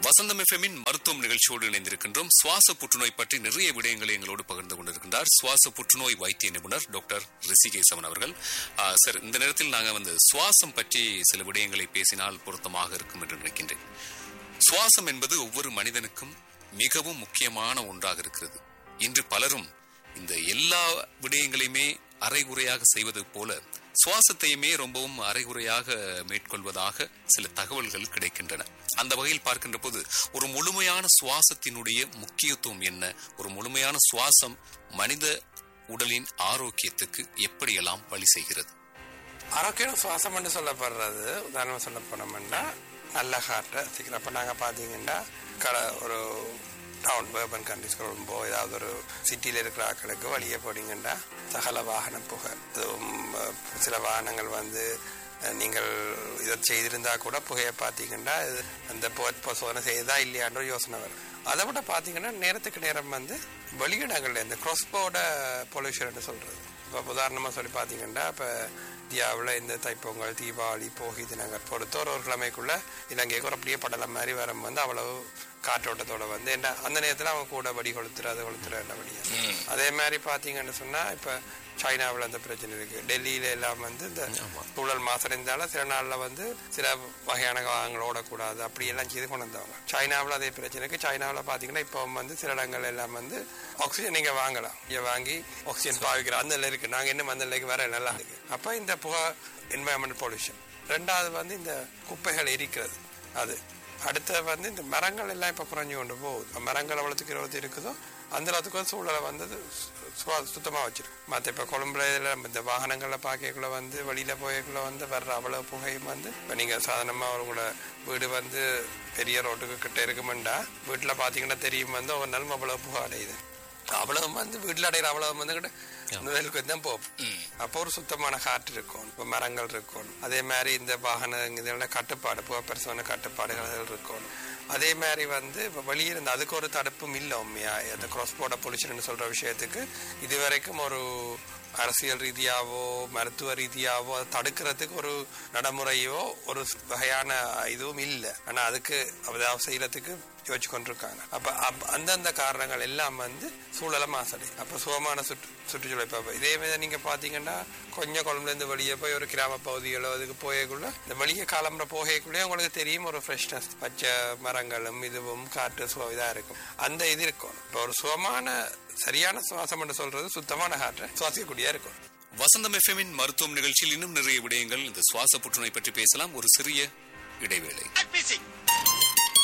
வசந்தம் எஃப்எம்மின் மருத்துவம் நிகழ்ச்சியோடு இணைந்திருக்கின்றோம் சுவாச புற்றுநோய் பற்றி நிறைய விடயங்களை எங்களோடு பகிர்ந்து கொண்டிருக்கின்றார் சுவாச புற்றுநோய் வைத்திய நிபுணர் டாக்டர் ரிஷிகேசவன் அவர்கள் ஆ, சார் இந்த நேரத்தில் நாங்கள் வந்து சுவாசம் பற்றி சில விடயங்களை பேசினால் பொருத்தமாக இருக்கும் என்று நினைக்கின்றேன் சுவாசம் என்பது ஒவ்வொரு மனிதனுக்கும் மிகவும் முக்கியமான ஒன்றாக இருக்கிறது இன்று பலரும் இந்த எல்லா விடயங்களையுமே அரைகுறையாக செய்வது போல சுவாசத்தையுமே ரொம்பவும் அரைகுறையாக மேற்கொள்வதாக சில தகவல்கள் கிடைக்கின்றன அந்த வகையில் பார்க்கின்ற போது ஒரு முழுமையான சுவாசத்தினுடைய முக்கியத்துவம் என்ன ஒரு முழுமையான சுவாசம் மனித உடலின் ஆரோக்கியத்துக்கு எப்படியெல்லாம் வழி செய்கிறது ஆரோக்கியம் சுவாசம் என்று சொல்லப்படுறது உதாரணம் சொல்ல போனோம்னா நல்ல காற்றை சீக்கிரம் அப்போ நாங்கள் பார்த்தீங்கன்னா கட ஒரு டவுன் பேர்பன் கண்ட்ரிஸ் ரொம்ப ஏதாவது ஒரு சிட்டியில் இருக்கிற ஆட்களுக்கு வழியே போனீங்கன்னா சகல வாகன புகை அதுவும் அஹ், சில வாகனங்கள் வந்து அஹ், நீங்கள் இதை செய்திருந்தா கூட புகையை பார்த்தீங்கன்னா இது அந்த புகை சோதனை செய்ததா இல்லையான்ற ஒரு யோசனை வரும் அதை விட பார்த்தீங்கன்னா நேரத்துக்கு நேரம் வந்து வெளியிடங்கள்ல இந்த cross-border பொல்யூஷன் சொல்றது இப்போ உதாரணமாக சொல்லி பார்த்தீங்கன்னா இப்போ இந்தியாவில் இந்த தைப்பொங்கல் தீபாவளி போகி தினங்கள் பொறுத்த ஒரு ஒரு கிழமைக்குள்ள இலங்கைக்கு ஒரு அப்படியே படலம் மாதிரி வரும் வந்து அவ்வளவு காற்றோட்டத்தோட வந்து என்ன அந்த நேரத்தில் அவங்க கூட வடி கொளுத்துற அது கொளுத்துற என்ன வடியா அதே மாதிரி பார்த்தீங்கன்னு சொன்னால் இப்போ சைனாவில் அந்த பிரச்சனை இருக்கு டெல்லியில எல்லாம் வந்து இந்த சூழல் மாசடைந்தால சில நாளில் வந்து சில வகையான வாகனங்கள் ஓடக்கூடாது அப்படி எல்லாம் செய்து கொண்டு வந்தவங்க சைனாவில் அதே பிரச்சனை இருக்கு சைனாவில் பார்த்தீங்கன்னா இப்போ வந்து சில இடங்கள் எல்லாம் வந்து ஆக்சிஜன் நீங்கள் வாங்கலாம் இங்கே வாங்கி ஆக்சிஜன் பாவிக்கிறோம் அந்த நிலை இருக்கு நாங்கள் இன்னும் அந்த நிலைக்கு வர நல்லா இருக்கு அப்போ இந்த புகை என்வாயன்மெண்ட் பொல்யூஷன் ரெண்டாவது வந்து இந்த குப்பைகள் எரிக்கிறது அது அடுத்து வந்து இந்த மரங்கள் எல்லாம் இப்போ குறைஞ்சு கொண்டு போகுது இப்ப மரங்கள் எவ்வளோத்துக்கு இருபது இருக்குதோ அந்த அளவுக்கு சூழலை வந்து சுத்தமாக வச்சிருக்கு மற்ற இப்போ கொழும்புல இதில் இந்த வாகனங்களில் பார்க்கக்குள்ள வந்து வெளியில் போயக்குள்ள வந்து வர்ற அவ்வளோ புகையும் வந்து இப்போ நீங்கள் சாதாரணமாக உங்களோட வீடு வந்து பெரிய ரோட்டுக்கு கிட்ட இருக்குமெண்டா வீட்டில் பார்த்தீங்கன்னா தெரியும் வந்து ஒரு நாள் அவ்வளோ புகை அடையுது அவ்வளவு வந்து வீட்டில் அடையிற அவ்வளவு வந்து கூட நுழைவுக்கு தான் போகும் அப்போ ஒரு சுத்தமான காற்று இருக்கும் இப்போ மரங்கள் இருக்கும் அதே மாதிரி இந்த வாகன இதெல்லாம் கட்டுப்பாடு புகப்பரிசோன கட்டுப்பாடுகள் இருக்கும் அதே மாதிரி வந்து இப்போ வெளியே இருந்து அதுக்கு ஒரு தடுப்பும் இல்லை உண்மையா அந்த கிராஸ் போர்டர் பொல்யூஷன் சொல்ற விஷயத்துக்கு இது வரைக்கும் ஒரு அரசியல் ரீதியாவோ மருத்துவ ரீதியாவோ அதை தடுக்கிறதுக்கு ஒரு நடைமுறையோ ஒரு வகையான இதுவும் இல்லை ஆனா அதுக்கு அதாவது செய்யறதுக்கு யோசிச்சு கொண்டிருக்காங்க அப்ப அப்- அந்தந்த காரணங்கள் எல்லாம் வந்து சூழலை மாசடை அப்ப சுகமான சுற்று சுற்றுச்சூழல் இப்ப இதே மாதிரி நீங்க பாத்தீங்கன்னா கொஞ்சம் குழம்புல இருந்து வெளியே போய் ஒரு கிராம பகுதிகளோ அதுக்கு போயக்குள்ள இந்த வெளியே கிளம்புற போகக்குள்ளே உங்களுக்கு தெரியும் ஒரு ஃப்ரெஷ்னஸ் பச்சை மரங்களும் இதுவும் காற்று சுவ இதா இருக்கும் அந்த இது இருக்கும் இப்போ ஒரு சுகமான சரியான சுவாசம் என்று சொல்றது சுத்தமான காற்றை சுவாசிக்கக்கூடியா இருக்கும் வசந்தம் எஃப்எம்மின் மருத்துவம் நிகழ்ச்சியில் இன்னும் நிறைய விடயங்கள் இந்த சுவாச புற்றுநோய் பற்றி பேசலாம் ஒரு சிறிய இடைவேளை Admissing